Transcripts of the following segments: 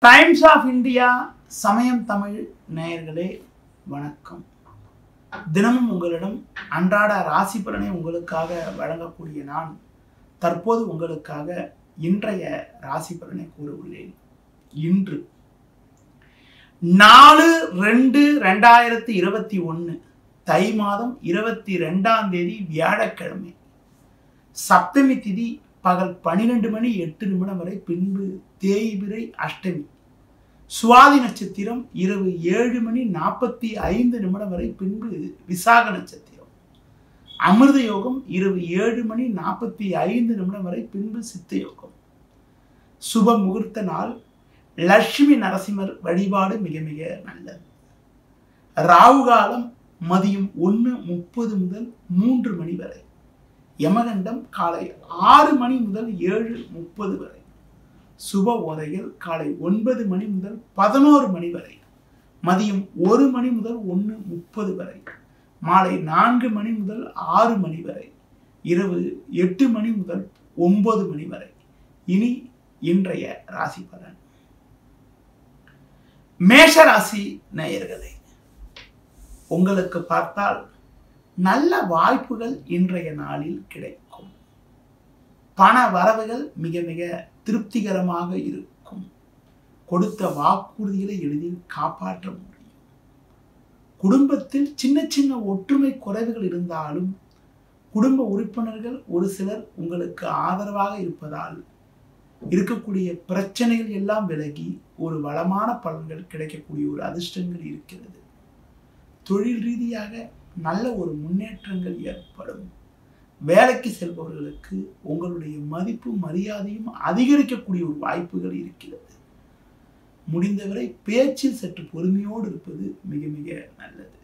times of India சமயம் தமிழ் நேயர்களே வணக்கம் தினமும் உங்களிடம் அன்றாட ராசி பலனை உங்களுக்காக வழங்கக்கூடிய நான் தற்போது உங்களுக்காக இன்றைய ராசி பலனை கூற உள்ளேன் இன்று நாலு ரெண்டு ரெண்டாயிரத்தி இருபத்தி ஒன்று தை மாதம் இருபத்தி ரெண்டாம் தேதி வியாழக்கிழமை சப்தமி திதி பகல் பன்னிரெண்டு மணி எட்டு நிமிடம் வரை பின்பு தேய்பிரை அஷ்டமி சுவாதி நட்சத்திரம் இரவு ஏழு மணி நாற்பத்தி ஐந்து நிமிடம் வரை பின்பு விசாக நட்சத்திரம் அமிர்த யோகம் இரவு ஏழு மணி நாற்பத்தி ஐந்து நிமிடம் வரை பின்பு சித்த யோகம் சுப முகூர்த்த நாள் லட்சுமி நரசிம்மர் வழிபாடு மிக மிக நல்லது ராகு காலம் மதியம் ஒன்று முப்பது முதல் மூன்று மணி வரை யமகண்டம் காலை ஆறு மணி முதல் ஏழு முப்பது வரை சுப ஓதைகள் காலை ஒன்பது மணி முதல் பதினோரு மணி வரை மதியம் ஒரு மணி முதல் ஒன்று முப்பது வரை மாலை நான்கு மணி முதல் ஆறு மணி வரை இரவு எட்டு மணி முதல் ஒன்பது மணி வரை இனி இன்றைய ராசி பலன் மேஷ ராசி நேயர்களே உங்களுக்கு பார்த்தால் நல்ல வாய்ப்புகள் இன்றைய நாளில் கிடைக்கும் பண வரவுகள் மிக மிக திருப்திகரமாக இருக்கும் கொடுத்த வாக்குறுதிகளை எளிதில் காப்பாற்ற முடியும் குடும்பத்தில் சின்ன சின்ன ஒற்றுமை குறைவுகள் இருந்தாலும் குடும்ப உறுப்பினர்கள் ஒரு சிலர் உங்களுக்கு ஆதரவாக இருப்பதால் இருக்கக்கூடிய பிரச்சனைகள் எல்லாம் விலகி ஒரு வளமான பலன்கள் கிடைக்கக்கூடிய ஒரு அதிர்ஷ்டங்கள் இருக்கிறது தொழில் ரீதியாக நல்ல ஒரு முன்னேற்றங்கள் ஏற்படும் வேலைக்கு செல்பவர்களுக்கு உங்களுடைய மதிப்பு மரியாதையும் அதிகரிக்கக்கூடிய ஒரு வாய்ப்புகள் இருக்கிறது முடிந்தவரை பேச்சில் சற்று பொறுமையோடு இருப்பது மிக மிக நல்லது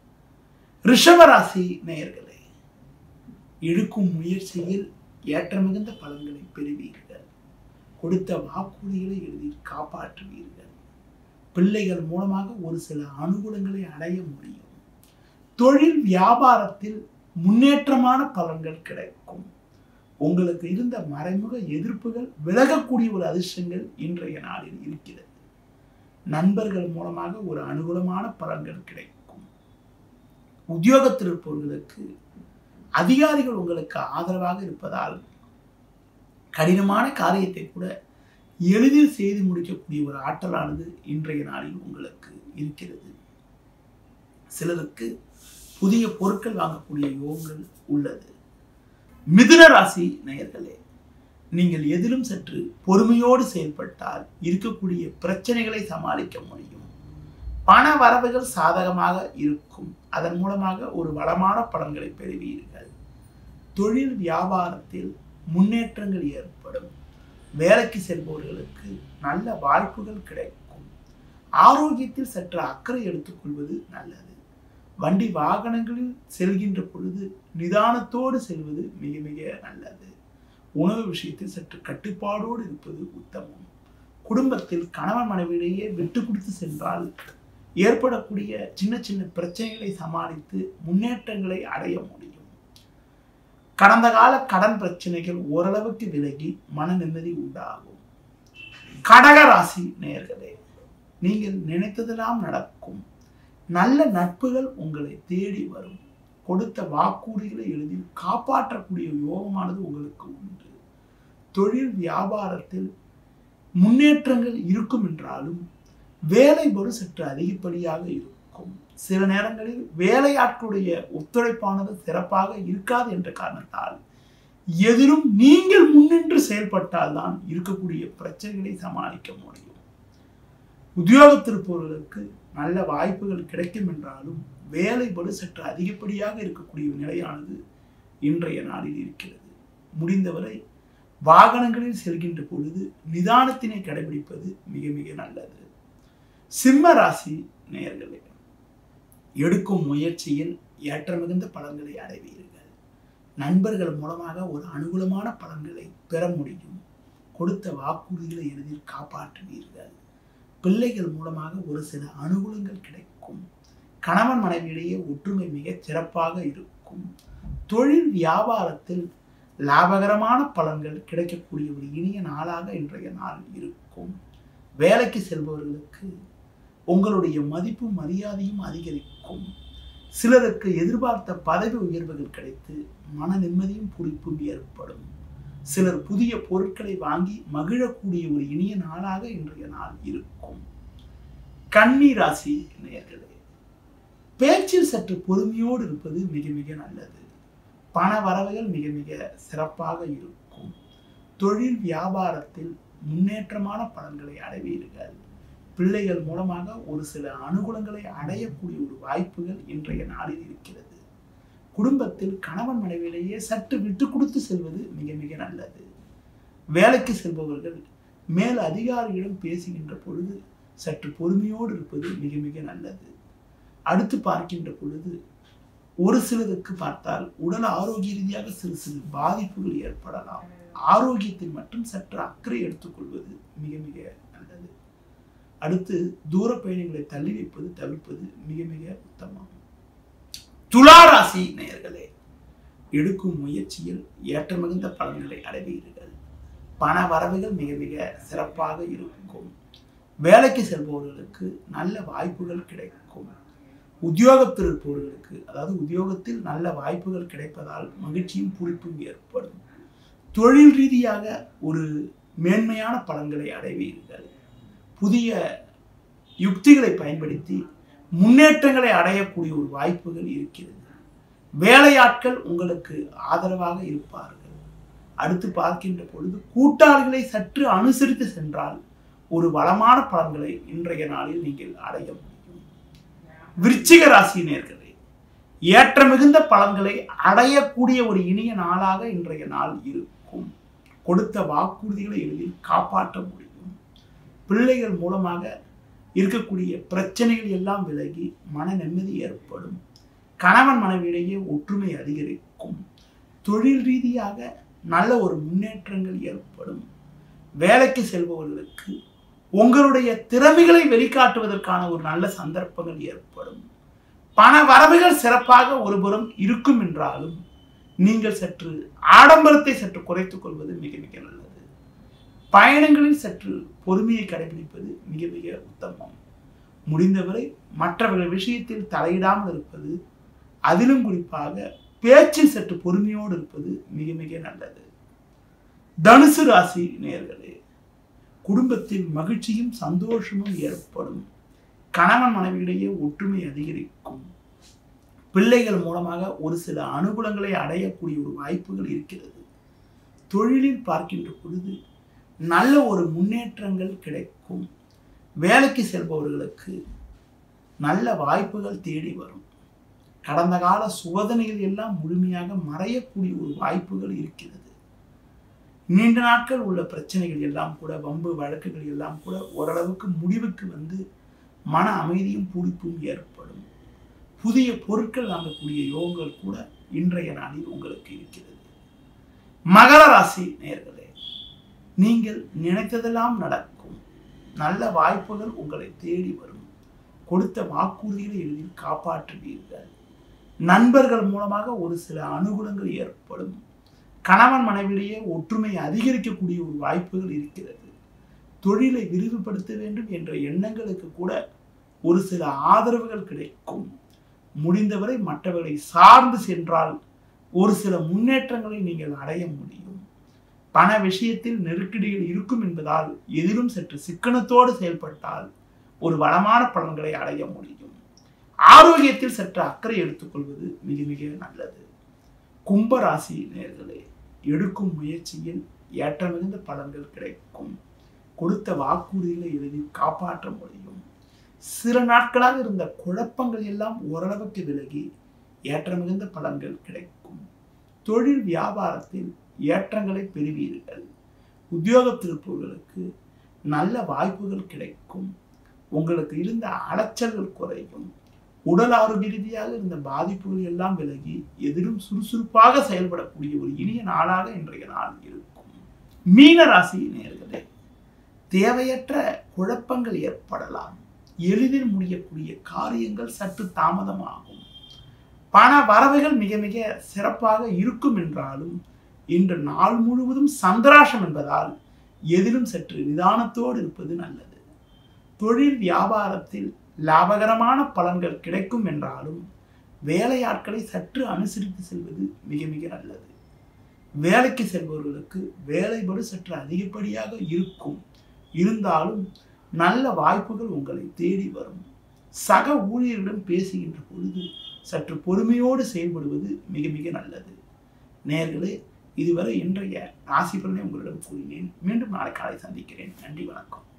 ரிஷபராசி நேயர்களே எடுக்கும் முயற்சியில் ஏற்ற மிகுந்த பலன்களை பெறுவீர்கள் கொடுத்த வாக்குறுதிகளை எளிதில் காப்பாற்றுவீர்கள் பிள்ளைகள் மூலமாக ஒரு சில அனுகூலங்களை அடைய முடியும் தொழில் வியாபாரத்தில் முன்னேற்றமான பலன்கள் கிடைக்கும் உங்களுக்கு இருந்த மறைமுக எதிர்ப்புகள் விலகக்கூடிய ஒரு அதிர்ஷ்டங்கள் இன்றைய நாளில் இருக்கிறது நண்பர்கள் மூலமாக ஒரு அனுகூலமான பலன்கள் கிடைக்கும் உத்தியோகத்தில் இருப்பவர்களுக்கு அதிகாரிகள் உங்களுக்கு ஆதரவாக இருப்பதால் கடினமான காரியத்தை கூட எளிதில் செய்து முடிக்கக்கூடிய ஒரு ஆற்றலானது இன்றைய நாளில் உங்களுக்கு இருக்கிறது சிலருக்கு புதிய பொருட்கள் வாங்கக்கூடிய யோகங்கள் உள்ளது மிதுன ராசி நேயர்களே நீங்கள் எதிலும் சற்று பொறுமையோடு செயல்பட்டால் இருக்கக்கூடிய பிரச்சனைகளை சமாளிக்க முடியும் பண வரவுகள் சாதகமாக இருக்கும் அதன் மூலமாக ஒரு வளமான பலன்களை பெறுவீர்கள் தொழில் வியாபாரத்தில் முன்னேற்றங்கள் ஏற்படும் வேலைக்கு செல்பவர்களுக்கு நல்ல வாய்ப்புகள் கிடைக்கும் ஆரோக்கியத்தில் சற்று அக்கறை எடுத்துக்கொள்வது நல்லது வண்டி வாகனங்களில் செல்கின்ற பொழுது நிதானத்தோடு செல்வது மிக மிக நல்லது உணவு விஷயத்தில் சற்று கட்டுப்பாடோடு இருப்பது உத்தமம் குடும்பத்தில் கணவன் மனைவியிடையே விட்டு கொடுத்து சென்றால் ஏற்படக்கூடிய சின்ன சின்ன பிரச்சனைகளை சமாளித்து முன்னேற்றங்களை அடைய முடியும் கடந்த கால கடன் பிரச்சனைகள் ஓரளவுக்கு விலகி மன நிம்மதி உண்டாகும் கடக ராசி நேர்களே நீங்கள் நினைத்ததெல்லாம் நடக்கும் நல்ல நட்புகள் உங்களை தேடி வரும் கொடுத்த வாக்குறுதிகளை எளிதில் காப்பாற்றக்கூடிய யோகமானது உங்களுக்கு உண்டு தொழில் வியாபாரத்தில் முன்னேற்றங்கள் இருக்கும் என்றாலும் வேலை பொரு சற்று அதிகப்படியாக இருக்கும் சில நேரங்களில் வேலையாட்களுடைய ஒத்துழைப்பானது சிறப்பாக இருக்காது என்ற காரணத்தால் எதிலும் நீங்கள் முன்னின்று செயல்பட்டால் தான் இருக்கக்கூடிய பிரச்சனைகளை சமாளிக்க முடியும் உத்தியோகத்திருப்பவர்களுக்கு நல்ல வாய்ப்புகள் கிடைக்கும் என்றாலும் வேலை படு சற்று அதிகப்படியாக இருக்கக்கூடிய நிலையானது இன்றைய நாளில் இருக்கிறது முடிந்தவரை வாகனங்களில் செல்கின்ற பொழுது நிதானத்தினை கடைபிடிப்பது மிக மிக நல்லது சிம்ம ராசி நேயர்களே எடுக்கும் முயற்சியில் ஏற்ற மிகுந்த பலன்களை அடைவீர்கள் நண்பர்கள் மூலமாக ஒரு அனுகூலமான பலன்களை பெற முடியும் கொடுத்த வாக்குறுதிகளை எளிதில் காப்பாற்றுவீர்கள் பிள்ளைகள் மூலமாக ஒரு சில அனுகூலங்கள் கிடைக்கும் கணவன் மனைவியிடையே ஒற்றுமை மிகச் சிறப்பாக இருக்கும் தொழில் வியாபாரத்தில் லாபகரமான பலன்கள் கிடைக்கக்கூடிய ஒரு இனிய நாளாக இன்றைய நாள் இருக்கும் வேலைக்கு செல்பவர்களுக்கு உங்களுடைய மதிப்பும் மரியாதையும் அதிகரிக்கும் சிலருக்கு எதிர்பார்த்த பதவி உயர்வுகள் கிடைத்து மன நிம்மதியும் குறிப்பும் ஏற்படும் சிலர் புதிய பொருட்களை வாங்கி மகிழக்கூடிய ஒரு இனிய நாளாக இன்றைய நாள் இருக்கும் கன்னி ராசி நேயர்களே பேச்சில் சற்று பொறுமையோடு இருப்பது மிக மிக நல்லது பண வரவுகள் மிக மிக சிறப்பாக இருக்கும் தொழில் வியாபாரத்தில் முன்னேற்றமான பலன்களை அடைவீர்கள் பிள்ளைகள் மூலமாக ஒரு சில அனுகூலங்களை அடையக்கூடிய ஒரு வாய்ப்புகள் இன்றைய நாளில் இருக்கிறது குடும்பத்தில் கணவன் மனைவியிலேயே சற்று விட்டு கொடுத்து செல்வது மிக மிக நல்லது வேலைக்கு செல்பவர்கள் மேல் அதிகாரியிடம் பேசுகின்ற பொழுது சற்று பொறுமையோடு இருப்பது மிக மிக நல்லது அடுத்து பார்க்கின்ற பொழுது ஒரு சிலருக்கு பார்த்தால் உடல் ஆரோக்கிய ரீதியாக சிறு சிறு பாதிப்புகள் ஏற்படலாம் ஆரோக்கியத்தில் மட்டும் சற்று அக்கறை எடுத்துக்கொள்வது மிக மிக நல்லது அடுத்து தூர பயணங்களை தள்ளி வைப்பது தவிர்ப்பது மிக மிக உத்தமம் துலா ராசி நேயர்களே எடுக்கும் முயற்சியில் ஏற்ற மிகுந்த பலன்களை அடைவீர்கள் பண வரவுகள் மிக மிக சிறப்பாக இருக்கும் வேலைக்கு செல்பவர்களுக்கு நல்ல வாய்ப்புகள் கிடைக்கும் உத்தியோகத்தில் இருப்பவர்களுக்கு அதாவது உத்தியோகத்தில் நல்ல வாய்ப்புகள் கிடைப்பதால் மகிழ்ச்சியும் பூரிப்பும் ஏற்படும் தொழில் ரீதியாக ஒரு மேன்மையான பலன்களை அடைவீர்கள் புதிய யுக்திகளை பயன்படுத்தி முன்னேற்றங்களை அடையக்கூடிய ஒரு வாய்ப்புகள் இருக்கிறது வேலையாட்கள் உங்களுக்கு ஆதரவாக இருப்பார்கள் அடுத்து பார்க்கின்ற பொழுது கூட்டாளிகளை சற்று அனுசரித்து சென்றால் ஒரு வளமான பலன்களை இன்றைய நாளில் நீங்கள் அடைய முடியும் விருச்சிக ராசினியர்களே ஏற்ற மிகுந்த பலன்களை அடையக்கூடிய ஒரு இனிய நாளாக இன்றைய நாள் இருக்கும் கொடுத்த வாக்குறுதிகளை எளிதில் காப்பாற்ற முடியும் பிள்ளைகள் மூலமாக இருக்கக்கூடிய பிரச்சனைகள் எல்லாம் விலகி மன நிம்மதி ஏற்படும் கணவன் மனைவியிடையே ஒற்றுமை அதிகரிக்கும் தொழில் ரீதியாக நல்ல ஒரு முன்னேற்றங்கள் ஏற்படும் வேலைக்கு செல்பவர்களுக்கு உங்களுடைய திறமைகளை வெளிக்காட்டுவதற்கான ஒரு நல்ல சந்தர்ப்பங்கள் ஏற்படும் பண வரவுகள் சிறப்பாக ஒருபுறம் இருக்கும் என்றாலும் நீங்கள் சற்று ஆடம்பரத்தை சற்று குறைத்துக் கொள்வது மிக மிக நல்லது பயணங்களில் சற்று பொறுமையை கடைபிடிப்பது மிக மிக உத்தமம் முடிந்தவரை மற்றவர்கள் விஷயத்தில் தலையிடாமல் இருப்பது அதிலும் குறிப்பாக பேச்சில் சற்று பொறுமையோடு இருப்பது மிக மிக நல்லது தனுசு ராசி நேர்களே குடும்பத்தில் மகிழ்ச்சியும் சந்தோஷமும் ஏற்படும் கணவன் மனைவியிடையே ஒற்றுமை அதிகரிக்கும் பிள்ளைகள் மூலமாக ஒரு சில அனுகூலங்களை அடையக்கூடிய ஒரு வாய்ப்புகள் இருக்கிறது தொழிலில் பார்க்கின்ற பொழுது நல்ல ஒரு முன்னேற்றங்கள் கிடைக்கும் வேலைக்கு செல்பவர்களுக்கு நல்ல வாய்ப்புகள் தேடி வரும் கடந்த கால சோதனைகள் எல்லாம் முழுமையாக மறையக்கூடிய ஒரு வாய்ப்புகள் இருக்கிறது நீண்ட நாட்கள் உள்ள பிரச்சனைகள் எல்லாம் கூட வம்பு வழக்குகள் எல்லாம் கூட ஓரளவுக்கு முடிவுக்கு வந்து மன அமைதியும் பூரிப்பும் ஏற்படும் புதிய பொருட்கள் வாங்கக்கூடிய யோகங்கள் கூட இன்றைய நாளில் உங்களுக்கு இருக்கிறது மகர ராசி நேர்களே நீங்கள் நினைத்ததெல்லாம் நடக்கும் நல்ல வாய்ப்புகள் உங்களை தேடி வரும் கொடுத்த வாக்குறுதிகளை எளிதில் காப்பாற்றுவீர்கள் நண்பர்கள் மூலமாக ஒரு சில அனுகூலங்கள் ஏற்படும் கணவன் மனைவிலேயே ஒற்றுமை அதிகரிக்கக்கூடிய ஒரு வாய்ப்புகள் இருக்கிறது தொழிலை விரிவுபடுத்த வேண்டும் என்ற எண்ணங்களுக்கு கூட ஒரு சில ஆதரவுகள் கிடைக்கும் முடிந்தவரை மற்றவர்களை சார்ந்து சென்றால் ஒரு சில முன்னேற்றங்களை நீங்கள் அடைய முடியும் பண விஷயத்தில் நெருக்கடிகள் இருக்கும் என்பதால் எதிலும் சற்று சிக்கனத்தோடு செயல்பட்டால் ஒரு வளமான பலன்களை அடைய முடியும் ஆரோக்கியத்தில் சற்று அக்கறை எடுத்துக்கொள்வது மிக மிக நல்லது கும்பராசி நேர்களே எடுக்கும் முயற்சியில் ஏற்ற மிகுந்த பலன்கள் கிடைக்கும் கொடுத்த வாக்குறுதிகளை எளிதில் காப்பாற்ற முடியும் சில நாட்களாக இருந்த குழப்பங்கள் எல்லாம் ஓரளவுக்கு விலகி ஏற்ற மிகுந்த பலன்கள் கிடைக்கும் தொழில் வியாபாரத்தில் ஏற்றங்களை பெறுவீர்கள் உத்தியோகத்தில் இருப்பவர்களுக்கு நல்ல வாய்ப்புகள் கிடைக்கும் உங்களுக்கு இருந்த அலைச்சல்கள் குறையும் உடல் ஆரோக்கிய ரீதியாக இருந்த பாதிப்புகள் எல்லாம் விலகி எதிலும் சுறுசுறுப்பாக செயல்படக்கூடிய ஒரு இனிய நாளாக இன்றைய நாள் இருக்கும் மீன ராசி நேர்களே தேவையற்ற குழப்பங்கள் ஏற்படலாம் எளிதில் முடியக்கூடிய காரியங்கள் சற்று தாமதமாகும் பண வரவுகள் மிக மிக சிறப்பாக இருக்கும் என்றாலும் இன்று நாள் முழுவதும் சந்திராஷம் என்பதால் எதிலும் சற்று நிதானத்தோடு இருப்பது நல்லது தொழில் வியாபாரத்தில் லாபகரமான பலன்கள் கிடைக்கும் என்றாலும் வேலையாட்களை சற்று அனுசரித்து செல்வது மிக மிக நல்லது வேலைக்கு செல்பவர்களுக்கு வேலைபடு சற்று அதிகப்படியாக இருக்கும் இருந்தாலும் நல்ல வாய்ப்புகள் உங்களை தேடி வரும் சக ஊழியரிடம் பேசுகின்ற பொழுது சற்று பொறுமையோடு செயல்படுவது மிக மிக நல்லது நேர்களே இதுவரை இன்றைய ராசி பலனை உங்களிடம் கூறினேன் மீண்டும் நாளை காலை சந்திக்கிறேன் நன்றி வணக்கம்